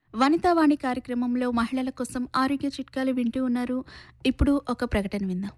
వనితావాణి కార్యక్రమంలో మహిళల కోసం ఆరోగ్య చిట్కాలు వింటూ ఉన్నారు ఇప్పుడు ఒక ప్రకటన విందాం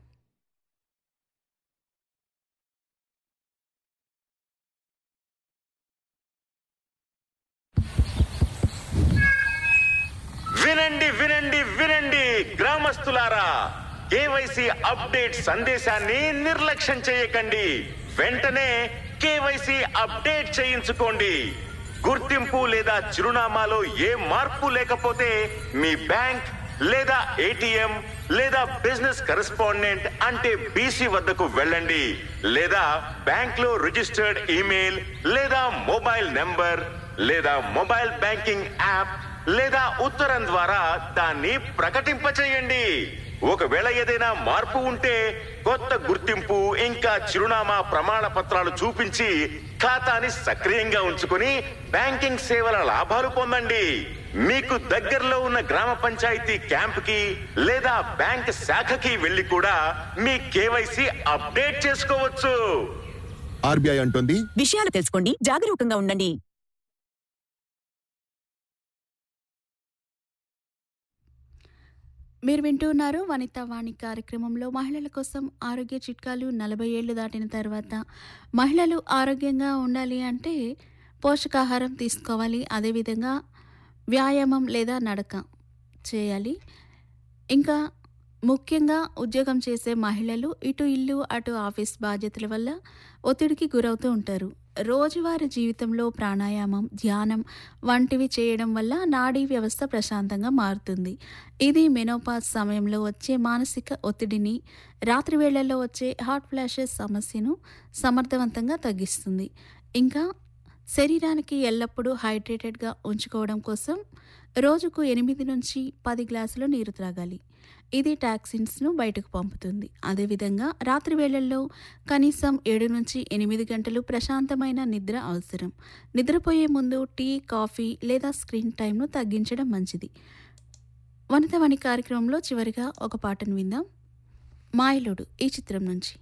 వినండి వినండి వినండి గ్రామస్తులారా కేవైసీ అప్డేట్ సందేశాన్ని నిర్లక్ష్యం చేయకండి వెంటనే కేవైసీ అప్డేట్ చేయించుకోండి గుర్తింపు లేదా చిరునామాలో ఏ మార్పు లేకపోతే మీ బ్యాంక్ లేదా ఏటీఎం లేదా బిజినెస్ కరెస్పాండెంట్ అంటే బీసీ వద్దకు వెళ్ళండి లేదా బ్యాంక్ లో రిజిస్టర్డ్ ఈమెయిల్ లేదా మొబైల్ నెంబర్ లేదా మొబైల్ బ్యాంకింగ్ యాప్ లేదా ఉత్తరం ద్వారా దాన్ని ప్రకటింపచేయండి ఒకవేళ ఏదైనా మార్పు ఉంటే కొత్త గుర్తింపు ఇంకా చిరునామా ప్రమాణ పత్రాలు చూపించి ఖాతాని సక్రియంగా ఉంచుకుని బ్యాంకింగ్ సేవల లాభాలు పొందండి మీకు దగ్గరలో ఉన్న గ్రామ పంచాయతీ క్యాంప్ కి లేదా బ్యాంక్ శాఖకి వెళ్లి కూడా మీ కేవైసీ అప్డేట్ చేసుకోవచ్చు ఆర్బీఐ అంటుంది విషయాలు తెలుసుకోండి జాగరూకంగా ఉండండి మీరు వింటూ ఉన్నారు వనితావాణి కార్యక్రమంలో మహిళల కోసం ఆరోగ్య చిట్కాలు నలభై ఏళ్ళు దాటిన తర్వాత మహిళలు ఆరోగ్యంగా ఉండాలి అంటే పోషకాహారం తీసుకోవాలి అదేవిధంగా వ్యాయామం లేదా నడక చేయాలి ఇంకా ముఖ్యంగా ఉద్యోగం చేసే మహిళలు ఇటు ఇల్లు అటు ఆఫీస్ బాధ్యతల వల్ల ఒత్తిడికి గురవుతూ ఉంటారు రోజువారీ జీవితంలో ప్రాణాయామం ధ్యానం వంటివి చేయడం వల్ల నాడీ వ్యవస్థ ప్రశాంతంగా మారుతుంది ఇది మెనోపాజ్ సమయంలో వచ్చే మానసిక ఒత్తిడిని రాత్రి వేళల్లో వచ్చే హార్ట్ ఫ్లాషెస్ సమస్యను సమర్థవంతంగా తగ్గిస్తుంది ఇంకా శరీరానికి ఎల్లప్పుడూ హైడ్రేటెడ్గా ఉంచుకోవడం కోసం రోజుకు ఎనిమిది నుంచి పది గ్లాసులు నీరు త్రాగాలి ఇది టాక్సిన్స్ను బయటకు పంపుతుంది అదేవిధంగా రాత్రి వేళల్లో కనీసం ఏడు నుంచి ఎనిమిది గంటలు ప్రశాంతమైన నిద్ర అవసరం నిద్రపోయే ముందు టీ కాఫీ లేదా స్క్రీన్ టైంను తగ్గించడం మంచిది వనితవాణి కార్యక్రమంలో చివరిగా ఒక పాటను విందాం మాయలుడు ఈ చిత్రం నుంచి